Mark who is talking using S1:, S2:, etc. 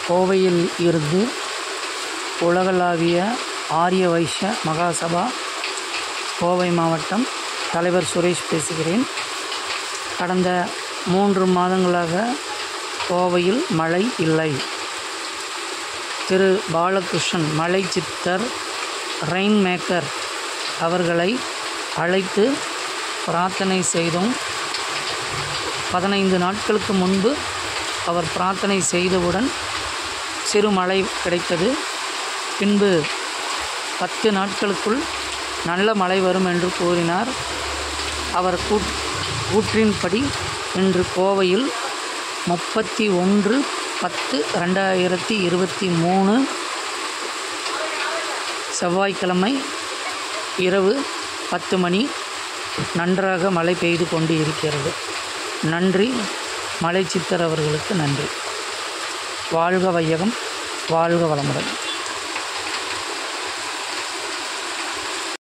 S1: கோவையில் இருந்து உலகளாவிய ஆரிய வைஷ்ய மகாசபா கோவை மாவட்டம் தலைவர் சுரேஷ் பேசுகிறேன் கடந்த மூன்று மாதங்களாக கோவையில் மழை இல்லை திரு பாலகிருஷ்ணன் மலை சித்தர் ரெயின் மேக்கர் அவர்களை அழைத்து பிரார்த்தனை செய்தோம் பதினைந்து நாட்களுக்கு முன்பு அவர் பிரார்த்தனை செய்தவுடன் சிறு மழை கிடைத்தது பின்பு பத்து நாட்களுக்குள் நல்ல மழை வரும் என்று கூறினார் அவர் கூட் கூற்றின்படி இன்று கோவையில் முப்பத்தி ஒன்று பத்து ரெண்டாயிரத்தி இருபத்தி மூணு செவ்வாய்க்கிழமை இரவு பத்து மணி நன்றாக மழை பெய்து கொண்டு இருக்கிறது நன்றி மலை சித்தர் அவர்களுக்கு நன்றி வாழ்க வையகம் வாழ்க வளமுடன்